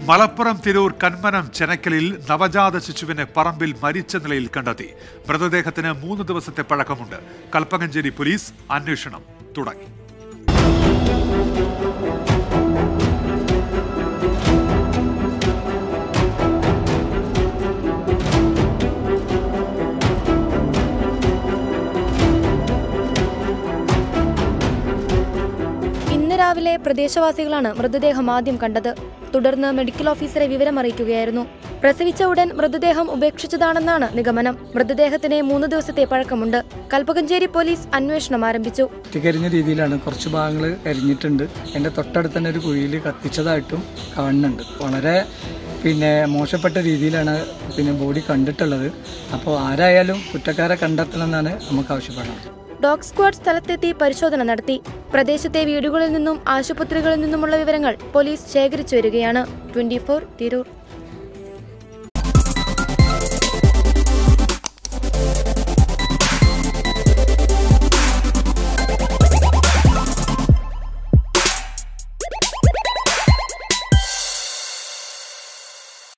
മലപ്പുറം തിരൂർ കന്മനം ചെനക്കലിൽ നവജാത ശിശുവിനെ പറമ്പിൽ മരിച്ച നിലയിൽ കണ്ടെത്തി മൃതദേഹത്തിന് മൂന്ന് ദിവസത്തെ പഴക്കമുണ്ട് കൽപ്പകഞ്ചേരി പോലീസ് അന്വേഷണം തുടങ്ങി ഇന്ന് രാവിലെ പ്രദേശവാസികളാണ് മൃതദേഹം ആദ്യം കണ്ടത് തുടർന്ന് മെഡിക്കൽ ഓഫീസറെ വിവരം അറിയിക്കുകയായിരുന്നു പ്രസവിച്ച ഉടൻ മൃതദേഹം ഉപേക്ഷിച്ചതാണെന്നാണ് നിഗമനം മൃതദേഹത്തിന് മൂന്ന് ദിവസത്തെ പഴക്കമുണ്ട് കൽപ്പകഞ്ചേരി പോലീസ് അന്വേഷണം ആരംഭിച്ചു കത്തിക്കരിഞ്ഞ രീതിയിലാണ് കുറച്ച് ഭാഗങ്ങൾ കരിഞ്ഞിട്ടുണ്ട് എൻ്റെ തൊട്ടടുത്ത് തന്നെ ഒരു കുഴിയിൽ കത്തിച്ചതായിട്ടും കാണുന്നുണ്ട് വളരെ പിന്നെ മോശപ്പെട്ട രീതിയിലാണ് പിന്നെ ബോഡി കണ്ടിട്ടുള്ളത് അപ്പോൾ ആരായാലും കുറ്റക്കാരെ കണ്ടെത്തണമെന്നാണ് നമുക്ക് ആവശ്യപ്പെടുന്നത് ഡോഗ് സ്ക്വാഡ് സ്ഥലത്തെത്തി പരിശോധന നടത്തി പ്രദേശത്തെ വീടുകളിൽ നിന്നും ആശുപത്രികളിൽ നിന്നുമുള്ള വിവരങ്ങൾ പോലീസ് ശേഖരിച്ചു വരികയാണ് ട്വന്റി തിരൂർ